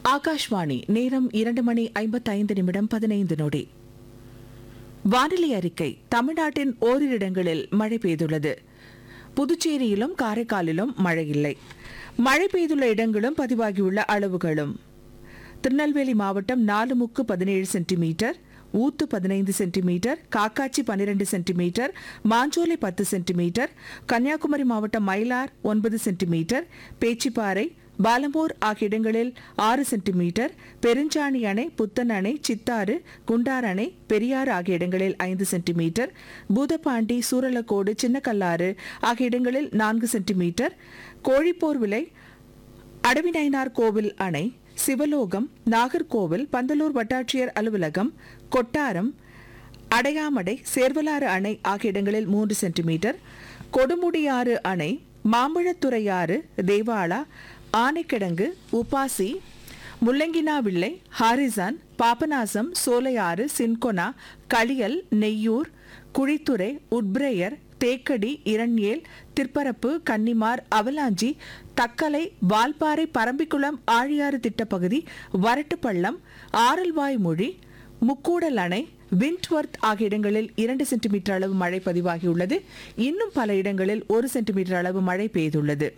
ஆகாஷ்வாணி நேரம் இரண்டு மணி ஐம்பத்தைந்து நிமிடம் பதினைந்து நொடி வானிலை அறிக்கை தமிழ்நாட்டின் ஓரிரு இடங்களில் மழை பெய்துள்ளது புதுச்சேரியிலும் காரைக்காலிலும் மழை இல்லை மழை பெய்துள்ள இடங்களும் பதிவாகியுள்ள அளவுகளும் திருநெல்வேலி மாவட்டம் நாலுமுக்கு பதினேழு சென்டிமீட்டர் ஊத்து பதினைந்து சென்டிமீட்டர் காக்காச்சி பன்னிரண்டு சென்டிமீட்டர் மாஞ்சோலை பத்து சென்டிமீட்டர் கன்னியாகுமரி மாவட்டம் மயிலார் ஒன்பது சென்டிமீட்டர் பேச்சிப்பாறை பாலமூர் ஆகிய இடங்களில் ஆறு சென்டிமீட்டர் பெருஞ்சாணி அணை புத்தன் அணை சித்தாறு குண்டார் அணை பெரியாறு ஆகிய இடங்களில் ஐந்து சென்டிமீட்டர் பூதப்பாண்டி சூரலக்கோடு சின்னக்கல்லாறு ஆகிய இடங்களில் நான்கு சென்டிமீட்டர் கோழிப்போர் விலை அடவிநயினார் கோவில் அணை சிவலோகம் நாகர்கோவில் பந்தலூர் வட்டாட்சியர் அலுவலகம் கொட்டாரம் அடையாமடை சேர்வலாறு அணை ஆகிய இடங்களில் மூன்று சென்டிமீட்டர் கொடுமுடியாறு அணை Mambazhathuraiyar Devala Anaikidangu Uppasi Mullanginavilai Harrison Papanasam Solaiyar Cinchona Kaliyal Neyyoor Kuzhithurai Woodbriar Thekkady Eraniel Thirparappu Kannimar Avalanche Thuckalay Valparai Parambikulam Aliyar திட்டப்பகுதி வரட்டுப்பள்ளம் ஆரல்வாய் மொழி முக்கூடல் அணை விண்ட்வர்த் ஆகிய இடங்களில் இரண்டு சென்டிமீட்டர் அளவு மழை பதிவாகியுள்ளது இன்னும் பல இடங்களில் ஒரு சென்டிமீட்டர் அளவு மழை பெய்துள்ளது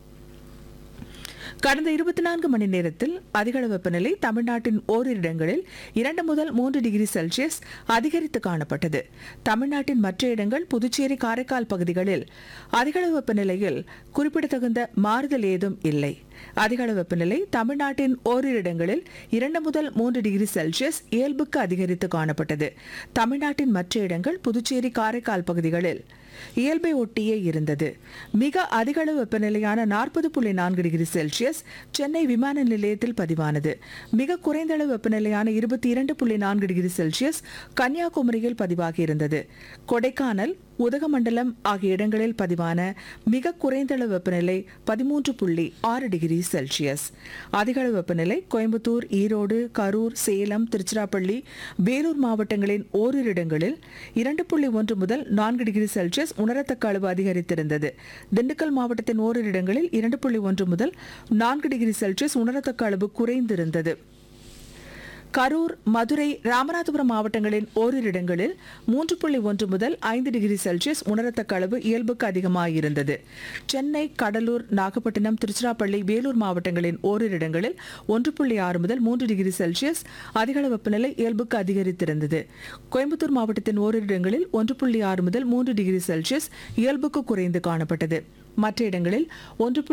கடந்த இருபத்தி நான்கு மணி நேரத்தில் அதிகளவு வெப்பநிலை தமிழ்நாட்டின் ஓரிரு இடங்களில் இரண்டு முதல் மூன்று டிகிரி செல்சியஸ் அதிகரித்து காணப்பட்டது தமிழ்நாட்டின் மற்ற இடங்கள் புதுச்சேரி காரைக்கால் பகுதிகளில் அதிகளவு வெப்பநிலையில் குறிப்பிடத்தகுந்த மாறுதல் ஏதும் இல்லை அதிகளவு வெப்பநிலை தமிழ்நாட்டின் ஓரிரு இடங்களில் இரண்டு முதல் மூன்று டிகிரி செல்சியஸ் இயல்புக்கு அதிகரித்து காணப்பட்டது தமிழ்நாட்டின் மற்ற இடங்கள் புதுச்சேரி காரைக்கால் பகுதிகளில் இயல்பை ஒட்டியே இருந்தது மிக அதிகளவு வெப்பநிலையான நாற்பது புள்ளி நான்கு டிகிரி செல்சியஸ் சென்னை விமான நிலையத்தில் பதிவானது மிக குறைந்த அளவு வெப்பநிலையான இருபத்தி இரண்டு புள்ளி நான்கு டிகிரி செல்சியஸ் கன்னியாகுமரியில் பதிவாகியிருந்தது கொடைக்கானல் உதகமண்டலம் ஆகிய இடங்களில் பதிவான மிக குறைந்த அளவு வெப்பநிலை பதிமூன்று புள்ளி ஆறு டிகிரி செல்சியஸ் அதிகளவு வெப்பநிலை கோயம்புத்தூர் ஈரோடு கரூர் சேலம் திருச்சிராப்பள்ளி வேலூர் மாவட்டங்களின் ஓரிரு இடங்களில் இரண்டு புள்ளி ஒன்று முதல் நான்கு டிகிரி செல்சியஸ் உணரத்தக்க அளவு அதிகரித்திருந்தது திண்டுக்கல் மாவட்டத்தின் ஓரிரு இடங்களில் இரண்டு புள்ளி ஒன்று முதல் நான்கு டிகிரி செல்சியஸ் உணரத்தக்க அளவு குறைந்திருந்தது கரூர் மதுரை ராமநாதபுரம் மாவட்டங்களின் ஓரிரு இடங்களில் மூன்று புள்ளி ஒன்று முதல் ஐந்து டிகிரி செல்சியஸ் உணரத்தக்க அளவு இயல்புக்கு அதிகமாயிருந்தது சென்னை கடலூர் நாகப்பட்டினம் திருச்சிராப்பள்ளி வேலூர் மாவட்டங்களின் ஓரிரு இடங்களில் ஒன்று புள்ளி ஆறு முதல் மூன்று டிகிரி செல்சியஸ் அதிகளவு வெப்பநிலை இயல்புக்கு அதிகரித்திருந்தது கோயம்புத்தூர் மாவட்டத்தின் ஓரிரு இடங்களில் ஒன்று புள்ளி ஆறு முதல் மூன்று டிகிரி செல்சியஸ் இயல்புக்கு குறைந்து காணப்பட்டது மற்ற இடங்களில் ஒன்று